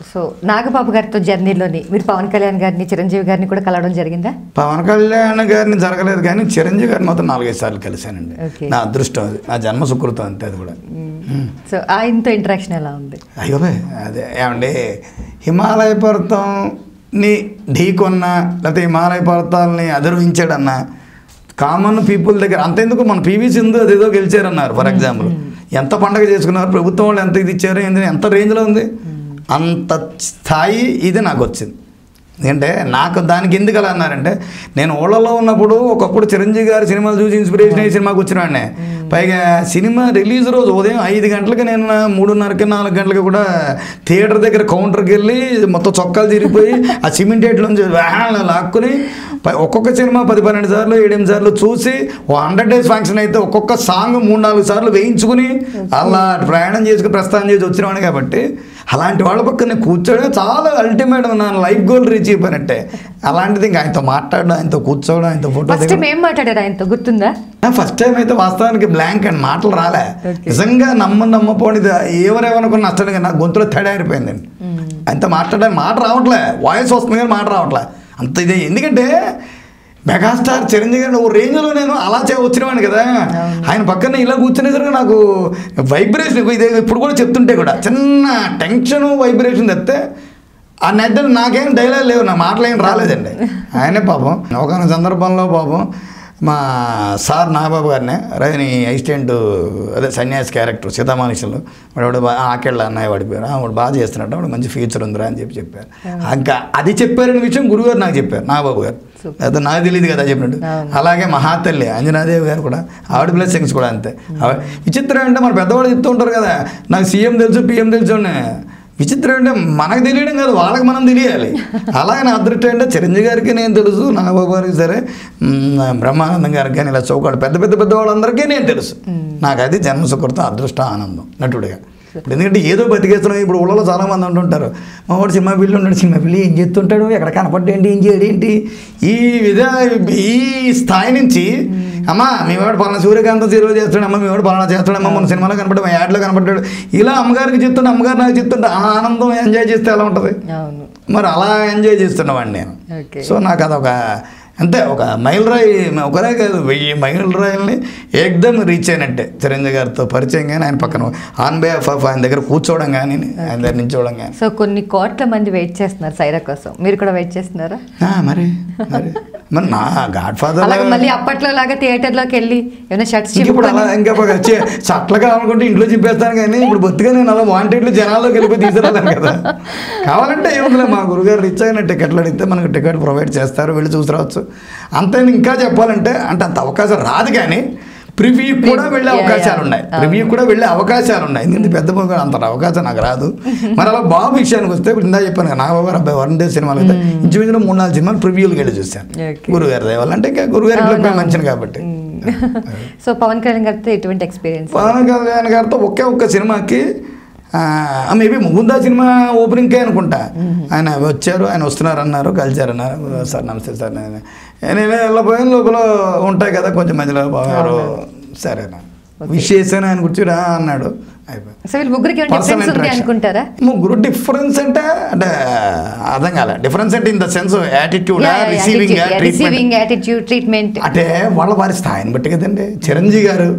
So Nagababu గారితో జర్నీలోని మీరు పవన్ కళ్యాణ్ గారిని చిరంజీవి గారిని కూడా కలవడం జరిగిందా పవన్ కళ్యాణ్ గారిని జరగలేదు కానీ చిరంజీవి గారిని మాత్రం నాలుగైదు సార్లు కలిశానండి Okay. నా అదృష్టం అది నా జన్మ సుకృతం అంతే అది కూడా సో ఆయనతో ఇంటరాక్షన్ ఎలా ఉంది అయ్యో బే, అదే ఏమండి హిమాలయ పర్వతంని ఢీకొన్న లేకపోతే హిమాలయ పర్వతాలని అధిరోహించాడన్న కామన్ పీపుల్ దగ్గర అంతెందుకు మన పీవీ సింధు అదేదో గెలిచారన్నారు ఫర్ ఎగ్జాంపుల్ ఎంత పండగ చేసుకున్నారు ప్రభుత్వం వాళ్ళు ఎంత ఇది ఇచ్చారు ఏంది ఎంత రేంజ్లో ఉంది అంత స్థాయి ఇది నాకు వచ్చింది ఎందుకంటే నాకు దానికి ఎందుకు అలా అన్నారంటే నేను ఊళ్ళలో ఉన్నప్పుడు ఒకప్పుడు చిరంజీవి గారి సినిమాలు చూసి ఇన్స్పిరేషన్ అయ్యి సినిమాకి వచ్చినవాడిని పైగా సినిమా రిలీజ్ రోజు ఉదయం ఐదు గంటలకి నేను నా మూడున్నరకి నాలుగు గంటలకి కూడా థియేటర్ దగ్గర కౌంటర్కి వెళ్ళి మొత్తం చొక్కాలు తిరిగిపోయి ఆ సిమెంటేట్లోంచి వ్యాన్లు లాక్కుని పై- ఒక్కొక్క సినిమా పది పన్నెండు సార్లు ఏడెనిమిది సార్లు చూసి ఓ హండ్రెడ్ డేస్ ఫంక్షన్ అయితే ఒక్కొక్క సాంగ్ మూడు నాలుగు సార్లు వేయించుకుని అలా ప్రయాణం చేసుకుని ప్రస్థానం చేసి వచ్చినవాడిని కాబట్టి అలాంటి వాళ్ళ పక్కన కూర్చోవడం చాలా అల్టిమేట్ నా లైఫ్ గోల్ రీచ్ అయిపోయినట్టే అలాంటిది ఇంకా ఆయనతో మాట్లాడడం ఆయనతో కూర్చోవడం ఆయనతో ఫోటో ఫస్ట్ టైం ఏం మాట్లాడారు ఆయనతో గుర్తుందా ఫస్ట్ టైం అయితే వాస్తవానికి బ్లాంక్ అండ్ మాటలు రాలే Okay. నిజంగా నమ్మ నమ్మపోని ఎవరెవరనుకున్న నష్టం కదా నాకు గొంతులో తేడా అయిపోయిందండి అంత మాట్లాడే మాట రావట్లే వాయిస్ వస్తుంది కానీ మాట రావట్లే అంత ఇదే ఎందుకంటే మెగాస్టార్ చిరంజీవి గారు ఓ రేంజ్లో నేను అలా చే వచ్చినవాడిని కదా ఆయన పక్కన ఇలా కూర్చునేసరికి నాకు వైబ్రేషన్ ఇదే ఇప్పుడు కూడా చెప్తుంటే కూడా చిన్న టెన్షన్ వైబ్రేషన్ తెస్తే ఆ నెద్దలు నాకేం డైలాగ్ లేవు నా మాటలు ఏం రాలేదండి ఆయనే పాపం ఒక సందర్భంలో పాపం మా సార్ నాగబాబు గారినే రజని అసిస్టెంట్ అదే సన్యాసి క్యారెక్టర్ సీతామానుషులు వాడు బాగా ఆకెళ్ళ అన్నయ్య వాడి పేరు "ఆ, వాడు బాగా చేస్తున్నట్టు వాడు మంచి ఫ్యూచర్ ఉందిరా అని చెప్పి చెప్పారు ఇంకా అది చెప్పారనే విషయం గురుగారు నాకు చెప్పారు నాగబాబు గారు అయితే నాకు తెలియదు కదా చెప్పినట్టు అవును. అలాగే మహాతల్లి అంజనాదేవి గారు కూడా ఆవిడ బ్లెస్సింగ్స్ కూడా అంతే ఆవిడ- విచిత్రం అంటే మన పెద్దవాళ్ళు చెప్తూ ఉంటారు కదా నాకు సీఎం తెలుసు పిఎం తెలుసు అని విచిత్రం అంటే మనకు తెలియడం కాదు వాళ్ళకి మనం తెలియాలి అలాగే నా అదృష్టం అంటే చిరంజీవి గారికి నేను తెలుసు నాగబాబు గారికి సరే మ్, బ్రహ్మానందం గారికి కానీ ఇలా చౌకాడు పెద్ద పెద్ద పెద్ద వాళ్ళందరికీ నేను తెలుసు నాకు అది జన్మ సుకృతం అదృష్టం ఆనందం నటుడిగా ఇప్పుడు ఎందుకంటే ఏదో బతికేస్తున్నాం ఇప్పుడు ఊళ్ళో చాలా మంది అంటుంటారు మా వాడు సినిమా పిల్లి ఉన్నాడు సినిమా పిల్లి ఏం చేస్తుంటాడు ఎక్కడ కనపడ్డేంటి ఏం చేయడు ఏంటి ఈ విధ ఈ స్థాయి నుంచి అమ్మా మీ వాడు పలానా సూర్యకాంత సీరియల్ చేస్తాడు అమ్మ మీ వాడు పలానా చేస్తాడు అమ్మ మన సినిమాలో కనపడ్డా మా యాడ్లో కనపడ్డాడు ఇలా అమ్మగారికి చెప్తుంటే అమ్మగారు నాకు చెప్తుంటే ఆ ఆనందం ఎంజాయ్ చేస్తే ఎలా ఉంటుంది అవును మరి అలా ఎంజాయ్ చేస్తున్నవాడిని నేను ఓకే సో నాకు అదొక అంతే ఒక మైల్ రాయి ఒకరే కాదు వెయ్యి మైల్ రాయిల్ని ఏకదమ్ రీచ్ అయినట్టే చిరంజీవి గారితో పరిచయం కానీ ఆయన పక్కన ఆన్ బిహాఫ్ ఆఫ్ ఆయన దగ్గర కూర్చోవడం కానీ ఆయన దగ్గర నిల్చోవడం కానీ సో కొన్ని కోట్ల మంది వెయిట్ చేస్తున్నారు సైరా కోసం మీరు కూడా వెయిట్ చేస్తున్నారా ఆ, మరి మరి మరి నా గాడ్ అలాగే మళ్ళీ ఫాదర్ అప్పట్లో లాగా థియేటర్ లోకి వెళ్ళి ఏమైనా షర్ట్స్ ఇప్పుడు అలా ఇంకా ఒక చే- చట్లు కావాలనుకుంటే ఇంట్లో చింపేస్తాను కానీ ఇప్పుడు బొత్తిగా నేను అలా వాంటెడ్లు జనాల్లోకి వెళ్ళిపోయి తీసుకురాలేను కదా కావాలంటే ఏముందిలే మా గురుగారు రిచ్ అయిన టికెట్లు అడిగితే మనకు టికెట్ ప్రొవైడ్ చేస్తారు వెళ్ళి చూసి రావచ్చు అంతే ఇంకా చెప్పాలంటే అంటే అంత అవకాశం రాదు కానీ ప్రివ్యూ కూడా వెళ్ళే Yeah, అవకాశాలు yeah. ఉన్నాయి అవును. ప్రివ్యూ కూడా వెళ్ళే అవకాశాలు ఉన్నాయి ఎందుకంటే పెద్ద బాబు గారు అంత అవకాశం నాకు రాదు మరి అలా బాబు విషయానికి వస్తే ఇప్పుడు ఇందా చెప్పాను కదా నాగబాబు గారు అబ్బాయి వరుణ్ దేవ్ సినిమాలు అయితే ఇంచుమించు మూడు నాలుగు సినిమాలు ప్రివ్యూలకు వెళ్ళి చూశాను Okay. గురుగారి దేవాలి అంటే ఇంకా గురుగారి అవునవును. మంచిది కాబట్టి సో పవన్ కళ్యాణ్ గారితో ఎటువంటి ఎక్స్పీరియన్స్ పవన్ కళ్యాణ్ గారితో ఒకే ఒక్క సినిమాకి మేబీ ముకుందా సినిమా ఓపెనింగ్కే అనుకుంటా ఆయన వచ్చారు ఆయన వస్తున్నారు అన్నారు కలిశారు అన్నారు సార్ నమస్తే సార్ నేను నేను వెళ్ళిపోయిన లోపల ఉంటాయి కదా కొంచెం మధ్యలో బాగారు సరేనా విష్ చేశాను ఆయన కూర్చురా అన్నాడు అయిపోయింది సో వీళ్ళు ముగ్గురికి ఏమైనా Personal డిఫరెన్స్ ఉంది interaction. అనుకుంటారా ముగ్గురు డిఫరెన్స్ అంటే అంటే అర్థం కాలే డిఫరెన్స్ అంటే in the sense attitude receiving treatment receiving attitude treatment అంటే వాళ్ళ వారి స్థాయిని బట్టి కదండి చిరంజీవి గారు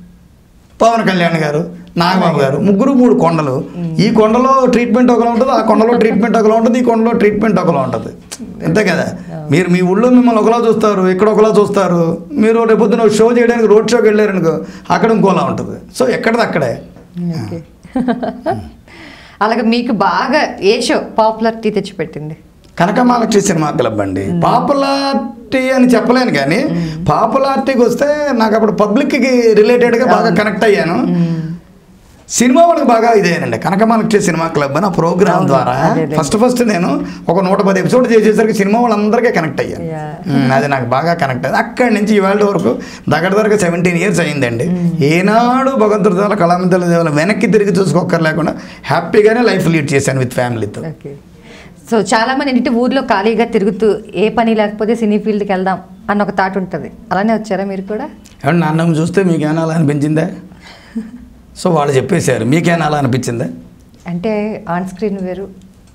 పవన్ కళ్యాణ్ గారు నాగబాబు గారు ముగ్గురు మూడు కొండలు ఈ కొండలో ట్రీట్మెంట్ ఒకలా ఉంటుంది ఆ కొండలో ట్రీట్మెంట్ ఒకలా ఉంటుంది ఈ కొండలో ట్రీట్మెంట్ ఒకలా ఉంటుంది అంతే కదా మీరు మీ ఊళ్ళో మిమ్మల్ని ఒకలా చూస్తారు ఇక్కడ ఒకలా చూస్తారు మీరు రేపొద్దున షో చేయడానికి రోడ్ షోకి వెళ్ళారనుకో అక్కడ ఇంకోలా ఉంటుంది సో ఎక్కడిది అక్కడే ఓకే అలాగే మీకు బాగా ఏ షో పాపులారిటీ తెచ్చిపెట్టింది కనకమాలక్ష్మి సినిమా క్లబ్ అండి పాపులారిటీ అని చెప్పలేను కానీ పాపులారిటీకి వస్తే నాకు అప్పుడు పబ్లిక్కి రిలేటెడ్గా బాగా కనెక్ట్ అయ్యాను సినిమా వాళ్ళకి బాగా ఇదేనండి కనకమాలక్ష్మి సినిమా క్లబ్ అని ఆ ప్రోగ్రామ్ అవును, ద్వారా అదే, అదే. ఫస్ట్ ఫస్ట్ నేను ఒక నూట పది ఎపిసోడ్ చేసేసరికి సినిమా వాళ్ళందరికీ కనెక్ట్ అయ్యాను Yeah. ఉమ్, అది నాకు బాగా కనెక్ట్ అయ్యింది అక్కడి నుంచి ఇవాళ వరకు దగ్గర దగ్గర సెవెంటీన్ ఇయర్స్ అయిందండి ఏనాడు భగవంతుడి దేవాల కళామంతుల దేవాల వెనక్కి తిరిగి చూసుకోకర్ లేకుండా హ్యాపీగానే లైఫ్ లీడ్ చేశాను విత్ ఫ్యామిలీతో ఓకే సో చాలా మంది ఏంటంటే ఊర్లో ఖాళీగా తిరుగుతూ ఏ పని లేకపోతే సినీ ఫీల్డ్కి వెళ్దాం అన్న ఒక థాట్ ఉంటుంది అలానే వచ్చారా మీరు కూడా ఏమన్నా నాన్నమ్మ చూస్తే మీకేనా అలా అనిపించిందా సో వాళ్ళు చెప్పేశారు మీకేనా అలా అనిపించిందా అంటే ఆన్ స్క్రీన్ వేరు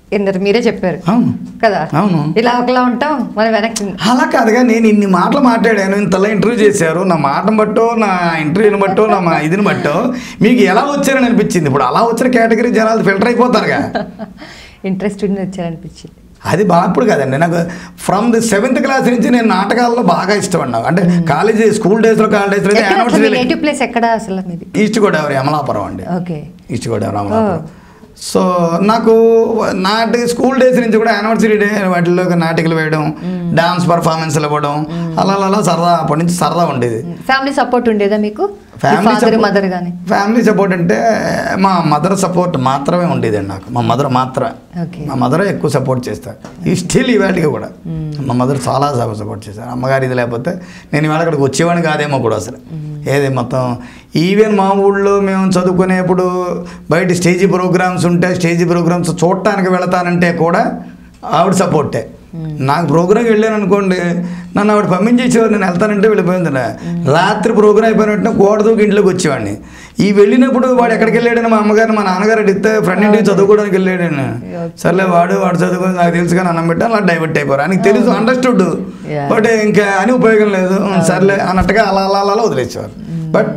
ఇందరు మీరే చెప్పారు అవును కదా అవును. ఇలా ఒకలా ఉంటాం మనం వెనక్కి అలా కాదుగా నేను ఇన్ని మాటలు మాట్లాడాను ఇంతలా ఇంటర్వ్యూ చేశారు నా మాటను బట్టో నా ఇంటర్వ్యూని బట్టో నా మా ఇదిని బట్టో మీకు ఎలా వచ్చారని అనిపించింది ఇప్పుడు అలా వచ్చిన కేటగిరీ జనాలు ఫిల్టర్ అయిపోతారుగా ఇంట్రెస్ట్ వచ్చారనిపించింది అది బాగా ఇప్పుడు కదండి నాకు ఫ్రమ్ ది సెవెంత్ క్లాస్ నుంచి నేను నాటకాల్లో బాగా ఇష్టం అండి నాకు అంటే కాలేజీ స్కూల్ డేస్లో కాలేజ్ డేస్లో ఎక్కడ అసలు మీ యానివర్సరీ నేటివ్ ప్లేస్ ఎక్కడ అసలు మీది ఈస్ట్ గోదావరి అమలాపురం అండి okay East Godavari Amalapuram so నాకు నాటి స్కూల్ డేస్ నుంచి కూడా యానివర్సరీ డే వాటిల్లో నాటికలు వేయడం డాన్స్ పర్ఫార్మెన్స్లు ఇవ్వడం అలా అలా అలా సరదా అప్పటి నుంచి సరదా ఉండేది ఫ్యామిలీ సపోర్ట్ ఉండేదా మీకు ఫ్యామిలీ ఫాదర్ మదర్ కానీ ఫ్యామిలీ సపోర్ట్ అంటే మా మదర్ సపోర్ట్ మాత్రమే ఉండేదండి నాకు మా మదర్ మాత్రమే ఓకే మా మదర్ ఎక్కువ సపోర్ట్ చేస్తారు ఈ స్టిల్ ఇవాటికి కూడా మా మదర్ చాలా సపోర్ట్ చేశారు అమ్మగారు ఇది లేకపోతే నేను ఇవాళ అక్కడికి వచ్చేవాడిని కాదేమో కూడా అసలు ఏది మొత్తం ఈవెన్ మా ఊళ్ళో మేము చదువుకునేప్పుడు బయట స్టేజీ ప్రోగ్రామ్స్ ఉంటే స్టేజీ ప్రోగ్రామ్స్ చూడటానికి వెళతానంటే కూడా ఆవిడ సపోర్టే నాకు ప్రోగ్రామ్కి వెళ్ళాను అనుకోండి నన్ను ఆవిడ పంపించేసేవారు నేను వెళ్తానంటే వెళ్ళిపోయింది రాత్రి ప్రోగ్రామ్ అయిపోయిన వెంటనే గోడ దూకి ఇంట్లోకి వచ్చేవాడిని ఈ వెళ్ళినప్పుడు వాడు ఎక్కడికి వెళ్ళాడని మా అమ్మగారిని మా నాన్నగారు అడిగితే ఫ్రెండ్ ఇంటికి చదువుకోవడానికి వెళ్ళాడని సర్లే వాడు వాడు చదువుకొని నాకు తెలుసు కానీ అన్నం పెట్టి అలా డైవర్ట్ అయిపోయారు ఆయనకి తెలుసు అండర్స్టూడ్ Yeah. బట్ ఇంకా అని ఉపయోగం లేదు సర్లే అన్నట్టుగా అలా అలా అలా అలా వదిలేసేవారు బట్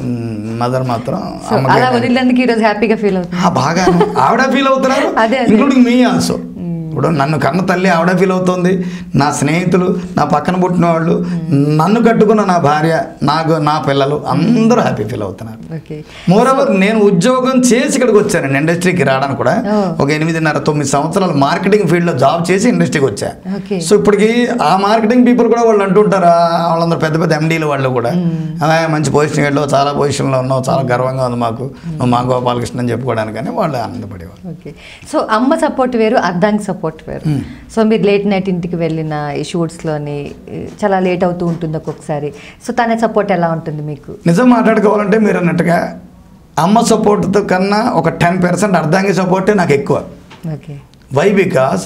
మదర్ మాత్రం సో అలా అమ్మకి వదిలేందుకు ఈరోజు హ్యాపీగా ఫీల్ అవుతుంది ఆ, బాగా ఆవిడ ఫీల్ అవుతున్నారు అదే, అదే. ఇంక్లూడింగ్ మీ ఆల్సో ఇప్పుడు నన్ను కన్న తల్లి ఆవిడ ఫీల్ అవుతుంది నా స్నేహితులు నా పక్కన పుట్టిన వాళ్ళు నన్ను కట్టుకున్న నా భార్య నాకు నా పిల్లలు అందరూ హ్యాపీ ఫీల్ అవుతున్నారు ఓకే మోరవర్ నేను ఉద్యోగం చేసి ఇక్కడికి వచ్చానండి ఇండస్ట్రీకి రావడానికి కూడా Oh. ఒక ఎనిమిదిన్నర తొమ్మిది సంవత్సరాలు మార్కెటింగ్ ఫీల్డ్లో జాబ్ చేసి ఇండస్ట్రీకి వచ్చా Okay. సో ఇప్పటికి ఆ మార్కెటింగ్ పీపుల్ కూడా వాళ్ళు అంటుంటారు ఆ వాళ్ళందరూ పెద్ద పెద్ద ఎండీలు వాళ్ళు కూడా అలా మంచి పొజిషన్ వెళ్ళావు చాలా పొజిషన్లో ఉన్నావు చాలా గర్వంగా ఉంది మాకు నువ్వు మా గోపాలకృష్ణ అని చెప్పుకోవడానికి కానీ వాళ్ళు ఆనందపడేవారు ఓకే సో అమ్మ సపోర్ట్ వేరు అద్దానికి సపోర్ట్ వేరు సో మీరు లేట్ నైట్ ఇంటికి వెళ్ళిన ఈ షూట్స్లోని చాలా లేట్ అవుతూ ఉంటుంది ఒక్కొక్కసారి సో తన సపోర్ట్ ఎలా ఉంటుంది మీకు నిజం మాట్లాడుకోవాలంటే మీరు అన్నట్టుగా అమ్మ సపోర్ట్తో కన్నా ఒక టెన్ పర్సెంట్ అర్ధాంగి సపోర్టే నాకు ఎక్కువ ఓకే వై బికాస్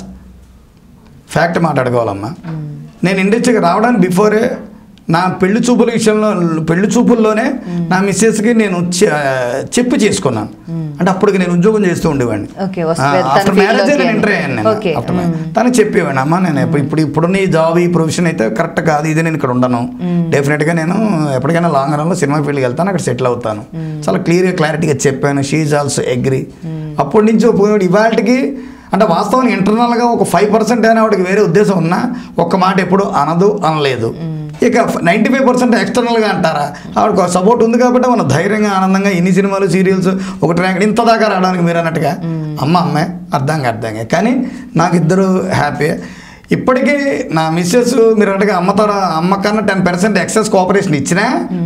ఫ్యాక్ట్ మాట్లాడుకోవాలమ్మా నేను ఇండస్ట్రీకి రావడానికి బిఫోరే నా పెళ్లి చూపుల విషయంలో పెళ్లి చూపుల్లోనే నా మిస్సెస్కి నేను చె- చెప్పి చేసుకున్నాను అంటే అప్పటికి నేను ఉద్యోగం చేస్తూ ఉండేవాడిని Okay, వస్తే తన ఆఫ్టర్ field మ్యారేజ్ లోకి నేను ఎంటర్ అయ్యాను నేను Okay, ఆఫ్టర్ తనకి చెప్పేవాడిని అమ్మా నేను ఎప్పుడు ఇప్పుడు ఇప్పుడున్న ఈ జాబ్ ఈ ప్రొఫెషన్ అయితే కరెక్ట్ కాదు ఇది నేను ఇక్కడ ఉండను డెఫినెట్గా నేను ఎప్పటికైనా లాంగ్ రన్లో సినిమా ఫీల్డ్కి వెళ్తాను అక్కడ సెటిల్ అవుతాను చాలా క్లియర్గా క్లారిటీగా చెప్పాను షీఈ్ ఆల్సో అగ్రి అప్పటి నుంచి ఉపయోగపడి ఇవాళకి అంటే వాస్తవానికి ఇంటర్నల్గా ఒక ఫైవ్ పర్సెంట్ అయినా ఆవిడకి వేరే ఉద్దేశం ఉన్నా ఒక్క మాట ఎప్పుడు అనదు అనలేదు ఇక నైంటీ ఫైవ్ పర్సెంట్ ఎక్స్టర్నల్గా అంటారా ఆవిడకు సపోర్ట్ ఉంది కాబట్టి మనం ధైర్యంగా ఆనందంగా ఇన్ని సినిమాలు సీరియల్స్ ఒక ట్రాక్ ఇంత దాకా రావడానికి మీరు అన్నట్టుగా అమ్మ అమ్మే అర్థంగా అర్థంగా కానీ నాకు ఇద్దరు హ్యాపీ ఇప్పటికీ నా మిస్సెస్ మీరు అన్నట్టుగా అమ్మ తర అమ్మ కన్నా టెన్ పర్సెంట్ ఎక్సెస్ కోఆపరేషన్ ఇచ్చినా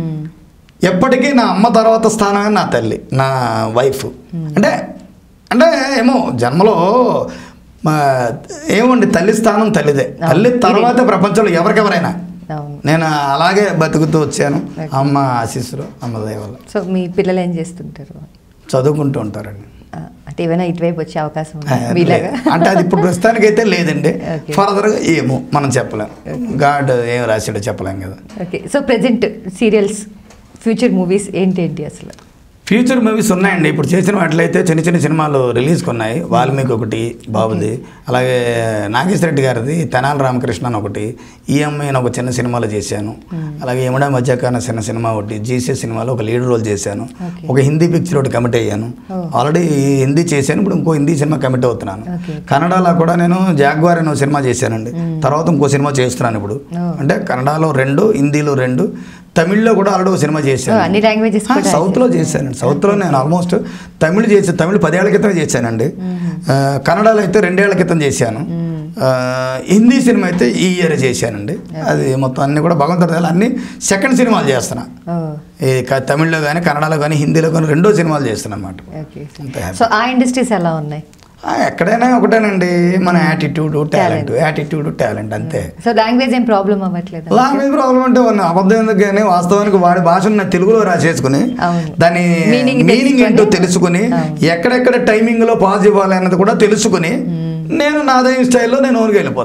ఎప్పటికీ నా అమ్మ తర్వాత స్థానమే నా తల్లి నా వైఫ్ అంటే అంటే ఏమో జన్మలో మా ఏమండి తల్లి స్థానం తల్లిదే తల్లి తర్వాతే ప్రపంచంలో ఎవరికెవరైనా అవును నేను అలాగే బతుకుతూ వచ్చాను అమ్మ ఆశీస్సులు అమ్మ దయ వల్ల సో మీ పిల్లలు ఏం చేస్తుంటారు చదువుకుంటూ ఉంటారండి ఆ, అంటే ఏమైనా ఇటువైపు వచ్చే అవకాశం ఉందా మీలాగా అంటే అది ఇప్పుడు ప్రస్తుతానికి అయితే లేదండి Okay. ఫర్దర్గా ఏమో మనం చెప్పలేం గాడ్ ఏం రాశాడో చెప్పలేం కదా okay so present serials future movies ఏంటి ఏంటి అసలు ఫ్యూచర్ మూవీస్ ఉన్నాయండి ఇప్పుడు చేసిన వాటిలైతే చిన్న చిన్న సినిమాలు రిలీజ్ కొన్నాయి వాల్మీకి ఒకటి బాబుది అలాగే నాగేశ్వర రెడ్డి గారిది తెనాలి రామకృష్ణ అని ఒకటి ఈఎంఐ అని ఒక చిన్న సినిమాలో చేశాను అలాగే యముడా మధ్యకాన చిన్న సినిమా ఒకటి జీసీ సినిమాలో ఒక లీడ్ రోల్ చేశాను Okay. ఒక హిందీ పిక్చర్ ఒకటి కమిట్ అయ్యాను Oh. ఆల్రెడీ హిందీ చేశాను ఇప్పుడు ఇంకో హిందీ సినిమా కమిట్ అవుతున్నాను Okay. కన్నడలో కూడా నేను జాగ్వార్ అనే ఒక సినిమా చేశానండి తర్వాత ఇంకో సినిమా చేస్తున్నాను ఇప్పుడు Oh. అంటే కన్నడలో రెండు హిందీలో రెండు తమిళ్లో కూడా ఆల్రెడీ ఒక సినిమా చేశాను Oh, అన్ని languages కూడా సౌత్లో చేశానండి సౌత్లో నేను ఆల్మోస్ట్ తమిళ్ చేసి తమిళ్ పదేళ్ల క్రితం చేశానండి ఆ, కన్నడలో అయితే రెండేళ్ల క్రితం చేశాను ఆ, హిందీ సినిమా అయితే ఈ ఇయర్ చేశానండి అది మొత్తం అన్ని కూడా భగవంతుడి దయ వల్ల అన్ని సెకండ్ సినిమాలు చేస్తున్నా ఓ ఈ క- తమిళ్లో కానీ కన్నడలో కానీ హిందీలో కానీ రెండో సినిమాలు చేస్తున్నా అనమాట ఓకే అంత happy. సో ఆ ఇండస్ట్రీస్ ఎలా ఉన్నాయి ఎక్కడైనా ఒకటేనండి మన యాటిట్యూడ్ టాలెంట్ యాటిట్యూడ్ టాలెంట్ అంతే సో లాంగ్వేజ్ ఏం ప్రాబ్లం అవ్వట్లేదు లాంగ్వేజ్ ప్రాబ్లం అంటే ఉన్న అబద్ధం ఎందుకు కానీ వాస్తవానికి వాడి భాషను నా తెలుగులో రాసేసుకుని అవును. దాని Meaning మీనింగ్ ఏంటో తెలుసుకొని, తెలుసుకుని అవును. ఎక్కడెక్కడ టైమింగ్ లో పాజ్ ఇవ్వాలి అన్నది కూడా తెలుసుకుని నేను నాదైన స్టైల్లో నేను ఊరికి వెళ్ళిపోతాను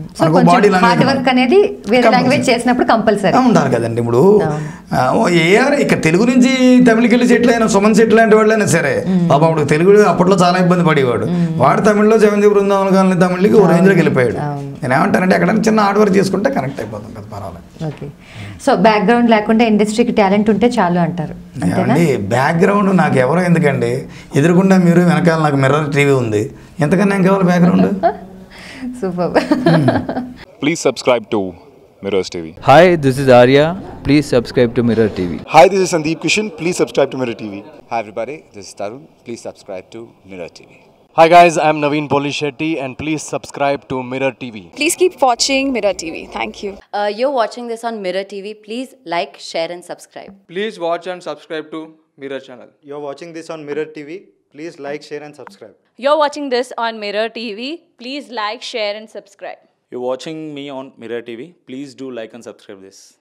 సో మనకు కొంచెం బాడీ హార్డ్ వర్క్ అనేది వేరే Compulsory. లాంగ్వేజ్ చేసినప్పుడు కంపల్సరీ ఉండాలి కదండి ఇప్పుడు అవును. ఆ, ఓ ఏఆర్ ఇక తెలుగు నుంచి తమిళకి వెళ్ళి సెటిల్ అయిన సుమన్ సెటిల్ లాంటి వాళ్ళైనా సరే పాపం అప్పుడు తెలుగు అప్పట్లో చాలా ఇబ్బంది పడేవాడు వాడు తమిళ్లో సెవెంత్ బృందావన కాలనీ తమిళకి ఓ రేంజ్లోకి వెళ్ళిపోయాడు అవును. నేను ఏమంటానంటే ఎక్కడ చిన్న హార్డ్ వర్క్ చేసుకుంటే కనెక్ట్ అయిపోతాం కదా పర్వాలేదు ఓకే సో బ్యాక్గ్రౌండ్ లేకుండా ఇండస్ట్రీకి టాలెంట్ ఉంటే చాలు అంటారు అంతేనా ఏమండి బ్యాక్గ్రౌండ్ నాకు ఎవరో ఎందుకండి ఎదురుకుండా మీరు వెనకాల నాకు మిర్రర్ టీవీ ఉంది ఎంతకన్నా ఏం కావాలి background super Please subscribe to Mirrors TV. Hi, this is Arya. Please subscribe to Mirror TV. Hi, this is Sandeep Kishan. Please subscribe to Mirror TV. Hi everybody, this is Tarun. Please subscribe to Mirror TV. Hi guys, I'm Naveen Polishetty and please subscribe to Mirror TV. Please keep watching Mirror TV. Thank you. Uh, you're watching this on Mirror TV. Please like, share, and subscribe. Please watch and subscribe to Mirror channel. You're watching this on Mirror TV. Please like, share, and subscribe. You're watching this on Mirror TV. Please like, share, and subscribe. You're watching me on Mirror TV. Please do like and subscribe this.